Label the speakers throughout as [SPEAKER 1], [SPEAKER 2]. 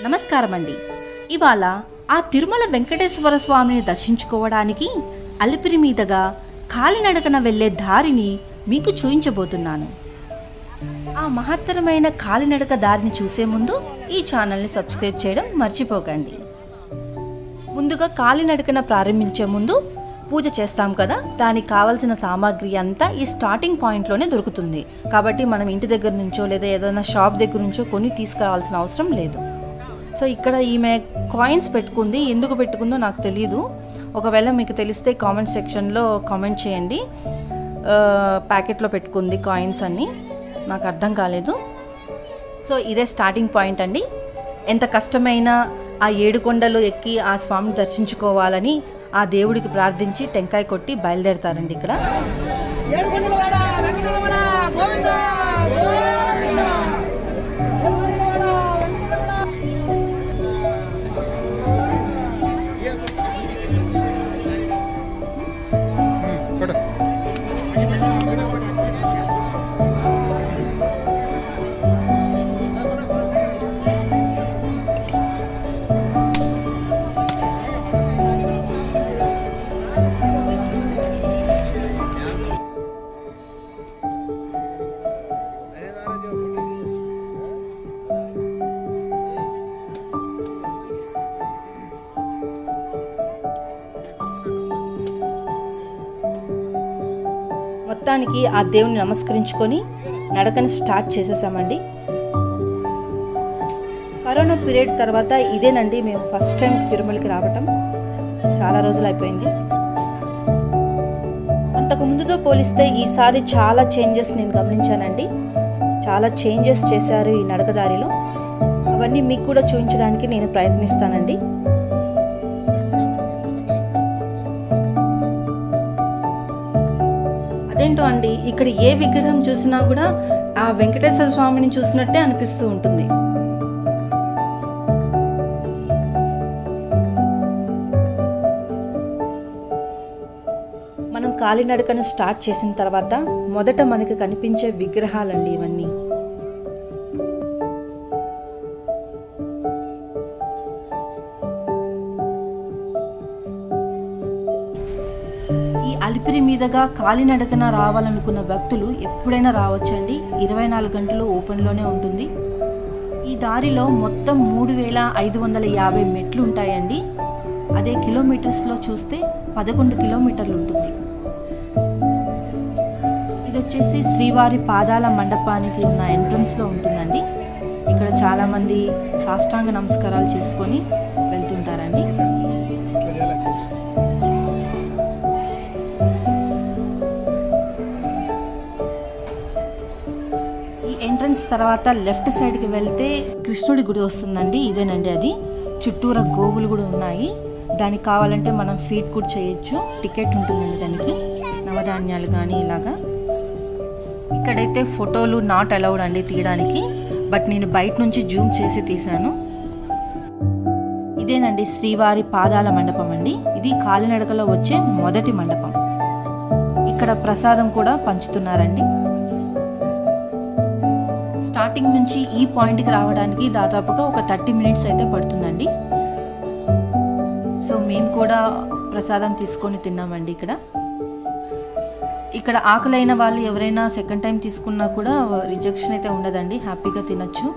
[SPEAKER 1] నమస్కారం అండి ఇవాళ ఆ తిరుమల వెంకటేశ్వర స్వామిని దర్శించుకోవడానికి అలిపిరి మీదుగా కాలినడకన వెళ్ళే దారిని మీకు చూయించబోతున్నాను ఆ మహత్తరమైన కాలినడక దారిని చూసే ముందు ఈ ఛానల్ని సబ్స్క్రైబ్ చేయడం మర్చిపోకండి ముందుగా కాలినడకన ప్రారంభించే ముందు పూజ చేస్తాం కదా దానికి కావలసిన సామాగ్రి అంతా ఈ స్టార్టింగ్ పాయింట్లోనే దొరుకుతుంది కాబట్టి మనం ఇంటి దగ్గర నుంచో లేదా ఏదైనా షాప్ దగ్గర నుంచో కొని తీసుకురావాల్సిన అవసరం లేదు సో ఇక్కడ ఈమె కాయిన్స్ పెట్టుకుంది ఎందుకు పెట్టుకుందో నాకు తెలియదు ఒకవేళ మీకు తెలిస్తే కామెంట్ సెక్షన్లో కామెంట్ చేయండి ఆ, ప్యాకెట్లో పెట్టుకుంది కాయిన్స్ అన్నీ నాకు అర్థం కాలేదు సో ఇదే స్టార్టింగ్ పాయింట్ అండి ఎంత కష్టమైన ఆ ఏడు కొండలు ఎక్కి ఆ స్వామిని దర్శించుకోవాలని ఆ దేవుడికి ప్రార్థించి టెంకాయ కొట్టి బయలుదేరతారండి ఇక్కడ
[SPEAKER 2] ఏడుకొండలవాడ, వెంకటరమణ, గోవింద, గోవింద. ఏడుకొండలవాడ, వెంకటరమణ.
[SPEAKER 1] మొత్తానికి ఆ దేవుని నమస్కరించుకొని నడకని స్టార్ట్ చేసేసామండి కరోనా పీరియడ్ తర్వాత ఇదేనండి మేము ఫస్ట్ టైం తిరుమలకి రావటం చాలా రోజులు అయిపోయింది అంతకు ముందుతో పోలిస్తే ఈసారి చాలా చేంజెస్ నేను గమనించానండి చాలా చేంజెస్ చేశారు ఈ నడకదారిలో అవన్నీ మీకు కూడా చూపించడానికి నేను ప్రయత్నిస్తానండి అదేంటో అండి ఇక్కడ ఏ విగ్రహం చూసినా కూడా ఆ వెంకటేశ్వర స్వామిని చూసినట్టే అనిపిస్తూ ఉంటుంది మనం కాలినడకను స్టార్ట్ చేసిన తర్వాత మొదట మనకి కనిపించే విగ్రహాలండి ఇవన్నీ ఈ అలిపిరి మీదుగా కాలినడకన రావాలనుకున్న భక్తులు ఎప్పుడైనా రావచ్చండి ఇరవై నాలుగు గంటలు ఓపెన్లోనే ఉంటుంది ఈ దారిలో మొత్తం మూడు వేల ఐదు వందల యాభై మెట్లు ఉంటాయండి అదే కిలోమీటర్స్లో చూస్తే పదకొండు కిలోమీటర్లు ఉంటుంది ఇది వచ్చేసి శ్రీవారి పాదాల మండపానికి ఉన్న ఎంట్రన్స్లో ఉంటుందండి ఇక్కడ చాలామంది సాష్టాంగ నమస్కారాలు చేసుకొని వెళ్తుంటారండి ఈ ఎంట్రన్స్ తర్వాత లెఫ్ట్ సైడ్కి వెళ్తే కృష్ణుడి గుడి వస్తుందండి ఇదేనండి అది చుట్టూరా గోవులు కూడా ఉన్నాయి దానికి కావాలంటే మనం ఫీడ్ కూడా చేయొచ్చు టికెట్ ఉంటుందండి దానికి నవధాన్యాలు కానీ ఇలాగా ఇక్కడైతే ఫోటోలు నాట్ అలౌడ్ అండి తీయడానికి బట్ నేను బయట నుంచి జూమ్ చేసి తీశాను ఇదేనండి శ్రీవారి పాదాల మండపం అండి ఇది కాలినడకలో వచ్చే మొదటి మండపం ఇక్కడ ప్రసాదం కూడా పంచుతున్నారండి స్టార్టింగ్ నుంచి ఈ పాయింట్కి రావడానికి దాదాపుగా ఒక థర్టీ మినిట్స్ అయితే పడుతుందండి సో మేము కూడా ప్రసాదం తీసుకొని తిన్నామండి ఇక్కడ ఇక్కడ ఆకలైన వాళ్ళు ఎవరైనా సెకండ్ టైం తీసుకున్నా కూడా రిజెక్షన్ అయితే ఉండదండి హ్యాపీగా తినచ్చు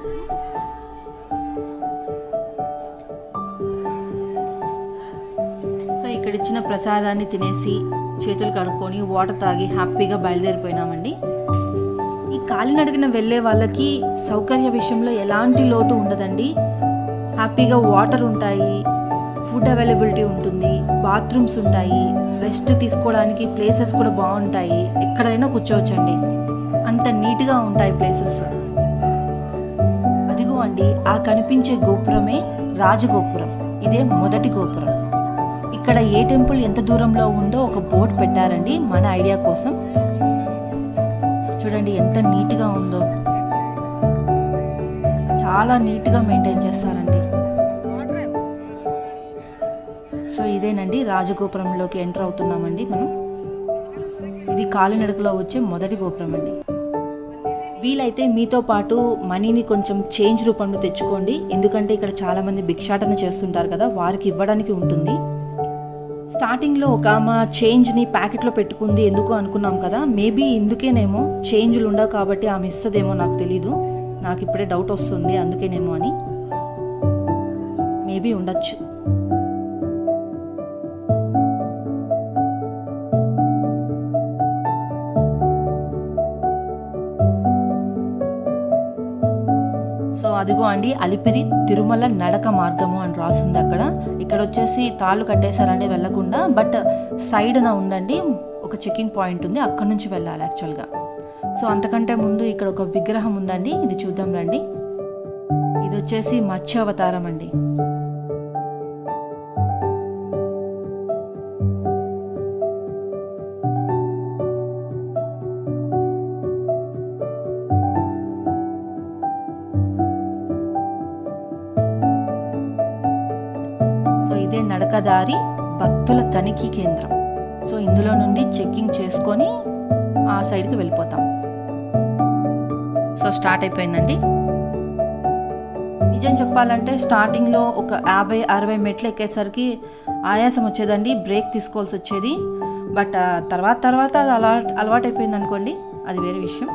[SPEAKER 1] సో ఇక్కడ ఇచ్చిన ప్రసాదాన్ని తినేసి చేతులు కడుక్కొని వాటర్ తాగి హ్యాపీగా బయలుదేరిపోయినామండి ఈ కాలినడకన వెళ్ళే వాళ్ళకి సౌకర్య విషయంలో ఎలాంటి లోటు ఉండదండి హ్యాపీగా వాటర్ ఉంటాయి ఫుడ్ అవైలబిలిటీ ఉంటుంది బాత్రూమ్స్ ఉంటాయి రెస్ట్ తీసుకోవడానికి ప్లేసెస్ కూడా బాగుంటాయి ఎక్కడైనా కూర్చోవచ్చండి అంత నీట్గా ఉంటాయి ప్లేసెస్ అదిగో అండి ఆ కనిపించే గోపురమే రాజగోపురం ఇదే మొదటి గోపురం ఇక్కడ ఏ టెంపుల్ ఎంత దూరంలో ఉందో ఒక బోర్డు పెట్టారండి మన ఐడియా కోసం చూడండి ఎంత నీట్గా ఉందో చాలా నీట్గా మెయింటైన్ చేస్తారండి సో ఇదేనండి రాజగోపురంలోకి ఎంటర్ అవుతున్నామండి మనం ఇది కాలినడకలో వచ్చే మొదటి గోపురం అండి వీలైతే మీతో పాటు మనీని కొంచెం చేంజ్ రూపంలో తెచ్చుకోండి ఎందుకంటే ఇక్కడ చాలామంది భిక్షాటన చేస్తుంటారు కదా వారికి ఇవ్వడానికి ఉంటుంది స్టార్టింగ్లో ఒక ఆమె చేంజ్ని ప్యాకెట్లో పెట్టుకుంది ఎందుకు అనుకున్నాం కదా మేబీ ఇందుకేనేమో చేంజ్లు ఉండవు కాబట్టి ఆమె ఇస్తుందేమో నాకు తెలీదు నాకు ఇప్పుడే డౌట్ వస్తుంది అందుకేనేమో అని మేబీ ఉండొచ్చు సో అదిగో అండి అలిపిరి తిరుమల నడక మార్గము అని రాసుంది అక్కడ ఇక్కడ వచ్చేసి తాళ్ళు కట్టేశారంటే వెళ్ళకుండా బట్ సైడ్న ఉందండి ఒక చెకింగ్ పాయింట్ ఉంది అక్కడ నుంచి వెళ్ళాలి యాక్చువల్గా సో అంతకంటే ముందు ఇక్కడ ఒక విగ్రహం ఉందండి ఇది చూద్దాం రండి ఇది వచ్చేసి మత్స్య అవతారం అండి సో ఇదే నడకదారి భక్తుల తనిఖీ కేంద్రం సో ఇందులో నుండి చెక్కింగ్ చేసుకొని ఆ సైడ్కి వెళ్ళిపోతాం సో స్టార్ట్ అయిపోయిందండి నిజం చెప్పాలంటే స్టార్టింగ్లో ఒక యాభై అరవై మెట్లు ఎక్కేసరికి ఆయాసం వచ్చేదండి బ్రేక్ తీసుకోవాల్సి వచ్చేది బట్ ఆ తర్వాత తర్వాత అది అలా అలవాటు అయిపోయింది అనుకోండి అది వేరే విషయం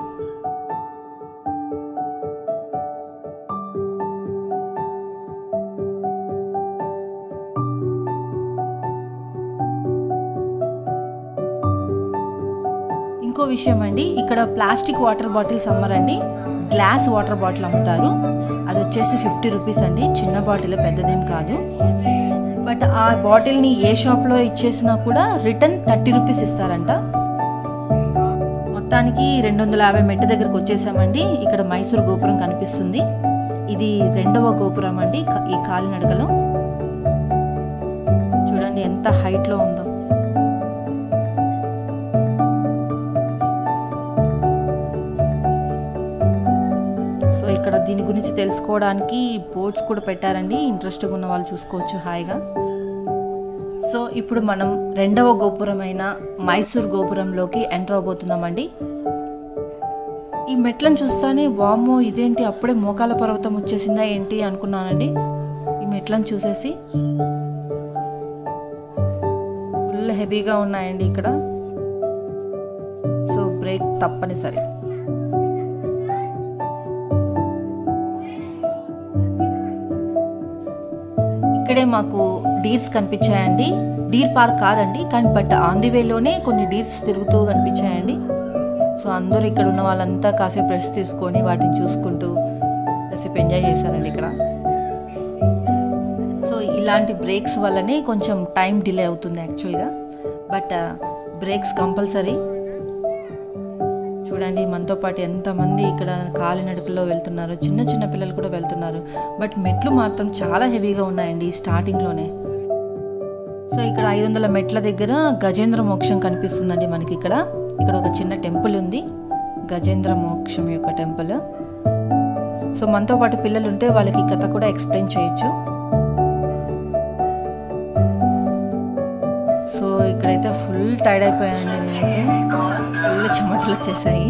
[SPEAKER 1] ఇంకో విషయం అండి ఇక్కడ ప్లాస్టిక్ వాటర్ బాటిల్స్ అమ్మరండి గ్లాస్ వాటర్ బాటిల్ అమ్ముతారు అది వచ్చేసి ఫిఫ్టీ రూపీస్ అండి చిన్న బాటిల్ పెద్దదేం కాదు బట్ ఆ బాటిల్ని ఏ షాప్లో ఇచ్చేసినా కూడా రిటర్న్ థర్టీ రూపీస్ ఇస్తారంట మొత్తానికి రెండు వందల యాభై మెట్టు దగ్గరకు వచ్చేసామండి ఇక్కడ మైసూర్ గోపురం కనిపిస్తుంది ఇది రెండవ గోపురం అండి క- ఈ కాలినడకలో చూడండి ఎంత హైట్లో ఉందో సో ఇక్కడ దీని గురించి తెలుసుకోవడానికి బోర్డ్స్ కూడా పెట్టారండి ఇంట్రెస్ట్గా ఉన్న వాళ్ళు చూసుకోవచ్చు హాయిగా సో ఇప్పుడు మనం రెండవ గోపురమైన మైసూర్ గోపురంలోకి ఎంటర్ అవబోతున్నామండి ఈ మెట్లను చూస్తానే వామ్మో ఇదేంటి అప్పుడే మోకాల పర్వతం వచ్చేసిందా ఏంటి అనుకున్నానండి ఈ మెట్లను చూసేసి ఫుల్ హెవీగా ఉన్నాయండి ఇక్కడ సో బ్రేక్ తప్పనిసరి ఇక్కడే మాకు డీర్స్ కనిపించాయండి డీర్ పార్క్ కాదండి కానీ బట్ ఆన్ ది వేలోనే కొన్ని డీర్స్ తిరుగుతూ కనిపించాయండి సో అందరూ ఇక్కడ ఉన్న వాళ్ళంతా కాసేపు రెస్ట్ తీసుకొని వాటిని చూసుకుంటూ కాసేపు ఎంజాయ్ చేశారండి ఇక్కడ సో ఇలాంటి బ్రేక్స్ వల్లనే కొంచెం టైం డిలే అవుతుంది యాక్చువల్గా బట్ బ్రేక్స్ కంపల్సరీ చూడండి మనతో పాటు ఎంతమంది ఇక్కడ కాలినడకల్లో వెళ్తున్నారు చిన్న చిన్న పిల్లలు కూడా వెళ్తున్నారు బట్ మెట్లు మాత్రం చాలా హెవీగా ఉన్నాయండి స్టార్టింగ్లోనే సో ఇక్కడ ఐదు వందల మెట్ల దగ్గర గజేంద్ర మోక్షం కనిపిస్తుందండి మనకి ఇక్కడ ఇక్కడ ఒక చిన్న టెంపుల్ ఉంది గజేంద్ర మోక్షం యొక్క టెంపుల్ సో మనతో పాటు పిల్లలు ఉంటే వాళ్ళకి ఈ కథ కూడా ఎక్స్ప్లెయిన్ చేయొచ్చు సో ఇక్కడైతే ఫుల్ టైర్డ్ అయిపోయానండి నేనైతే ఫుల్ చెమటలు వచ్చేసాయి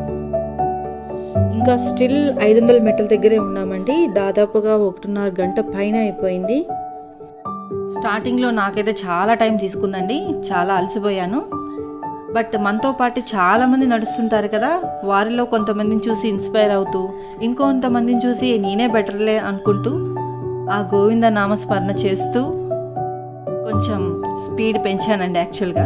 [SPEAKER 1] ఇంకా స్టిల్ ఐదు వందల మెట్ల దగ్గరే ఉన్నామండి దాదాపుగా ఒకటిన్నర గంట పైన అయిపోయింది స్టార్టింగ్లో నాకైతే చాలా టైం తీసుకుందండి చాలా అలసిపోయాను బట్ మనతో పాటు చాలామంది నడుస్తుంటారు కదా వారిలో కొంతమందిని చూసి ఇన్స్పైర్ అవుతూ ఇంకొంతమందిని చూసి నేనే బెటర్లే అనుకుంటూ ఆ గోవింద నామస్మరణ చేస్తూ కొంచెం స్పీడ్ పెంచానండి యాక్చువల్గా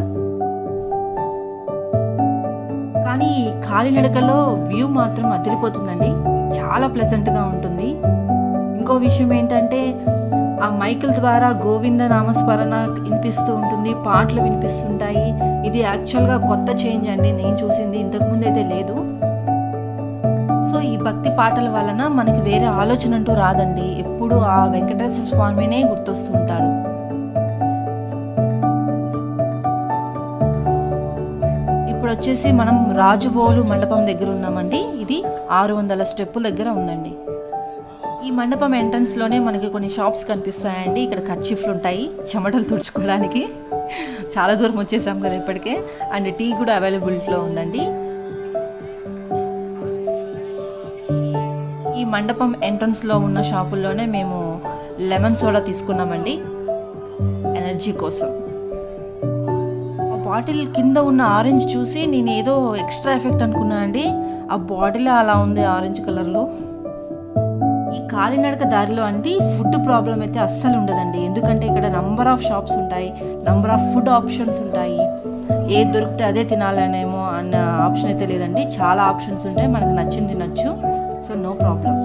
[SPEAKER 1] కానీ ఈ కాలినడకలో వ్యూ మాత్రం అదిరిపోతుందండి చాలా ప్లెజెంట్గా ఉంటుంది ఇంకో విషయం ఏంటంటే ఆ మైకుల ద్వారా గోవింద నామస్మరణ వినిపిస్తూ ఉంటుంది పాటలు వినిపిస్తుంటాయి ఇది యాక్చువల్గా కొత్త చేంజ్ అండి నేను చూసింది ఇంతకుముందు అయితే లేదు సో ఈ భక్తి పాటల వలన మనకి వేరే ఆలోచన అంటూ రాదండి ఎప్పుడు ఆ వెంకటేశ్వర స్వామినే గుర్తొస్తుంటాడు ఇప్పుడు వచ్చేసి మనం రాజువోలు మండపం దగ్గర ఉన్నామండి ఇది ఆరు వందల స్టెప్పుల దగ్గర ఉందండి ఈ మండపం ఎంట్రన్స్లోనే మనకి కొన్ని షాప్స్ కనిపిస్తాయండి ఇక్కడ కర్చీఫ్లు ఉంటాయి చెమటలు తుడుచుకోవడానికి చాలా దూరం వచ్చేసాం కదా ఇప్పటికే అండ్ టీ కూడా అవైలబిలిటీలో ఉందండి మండపం ఎంట్రన్స్లో ఉన్న షాపుల్లోనే మేము లెమన్ సోడా తీసుకున్నామండి ఎనర్జీ కోసం ఆ బాటిల్ కింద ఉన్న ఆరెంజ్ చూసి నేను ఏదో ఎక్స్ట్రా ఎఫెక్ట్ అనుకున్నా అండి ఆ బాటిల్ అలా ఉంది ఆరెంజ్ కలర్లో ఈ కాలినడక దారిలో అండి ఫుడ్ ప్రాబ్లం అయితే అస్సలు ఉండదండి ఎందుకంటే ఇక్కడ నంబర్ ఆఫ్ షాప్స్ ఉంటాయి నంబర్ ఆఫ్ ఫుడ్ ఆప్షన్స్ ఉంటాయి ఏది దొరికితే అదే తినాలనేమో అన్న ఆప్షన్ అయితే లేదండి చాలా ఆప్షన్స్ ఉంటాయి మనకు నచ్చింది తినచ్చు సో నో ప్రాబ్లం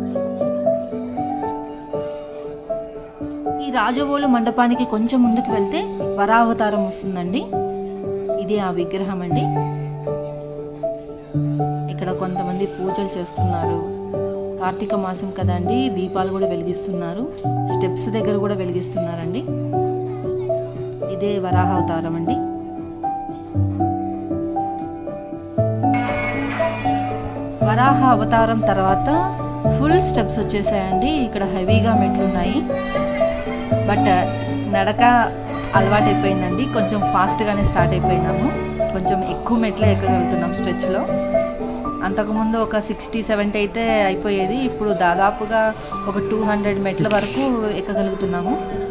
[SPEAKER 1] ఈ రాజవోలు మండపానికి కొంచెం ముందుకు వెళ్తే వరావతారం వస్తుందండి ఇది ఆ విగ్రహం అండి ఇక్కడ కొంతమంది పూజలు చేస్తున్నారు కార్తీక మాసం కదండి దీపాలు కూడా వెలిగిస్తున్నారు స్టెప్స్ దగ్గర కూడా వెలిగిస్తున్నారండి ఇదే వరాహ అవతారం అండి వరాహ అవతారం తర్వాత ఫుల్ స్టెప్స్ వచ్చేసాయండి ఇక్కడ హెవీగా మెట్లు ఉన్నాయి బట్ నడక అలవాటు అయిపోయిందండి కొంచెం ఫాస్ట్గానే స్టార్ట్ అయిపోయినాము కొంచెం ఎక్కువ మెట్లే ఎక్కగలుగుతున్నాం స్ట్రెచ్లో అంతకుముందు ఒక సిక్స్టీ సెవెంటీ అయితే అయిపోయేది ఇప్పుడు దాదాపుగా ఒక టూ హండ్రెడ్ మెట్ల వరకు ఎక్కగలుగుతున్నాము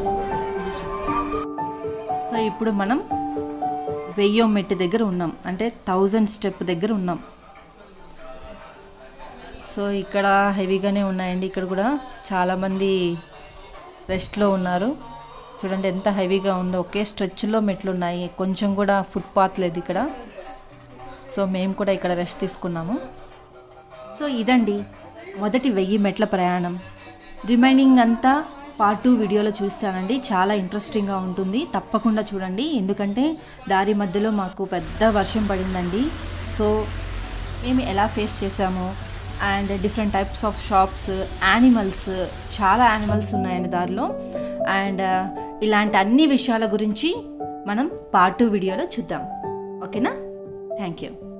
[SPEAKER 1] సో ఇప్పుడు మనం వెయ్యో మెట్టు దగ్గర ఉన్నాం అంటే థౌజండ్ స్టెప్ దగ్గర ఉన్నాం సో ఇక్కడ హెవీగానే ఉన్నాయండి ఇక్కడ కూడా చాలామంది రెస్ట్లో ఉన్నారు చూడండి ఎంత హెవీగా ఉందో ఒకే స్ట్రెచ్లో మెట్లు ఉన్నాయి కొంచెం కూడా ఫుట్పాత్ లేదు ఇక్కడ సో మేము కూడా ఇక్కడ రెస్ట్ తీసుకున్నాము సో ఇదండి మొదటి వెయ్యి మెట్ల ప్రయాణం రిమైనింగ్ అంతా పార్ట్ టూ వీడియోలో చూస్తానండి చాలా ఇంట్రెస్టింగ్గా ఉంటుంది తప్పకుండా చూడండి ఎందుకంటే దారి మధ్యలో మాకు పెద్ద వర్షం పడిందండి సో మేము ఎలా ఫేస్ చేసాము and different types of shops animals చాలా యానిమల్స్ ఉన్నాయండి దారిలో అండ్ ఇలాంటి అన్ని విషయాల గురించి మనం పార్ట్ టూ వీడియోలో చూద్దాం ఓకేనా థ్యాంక్ యూ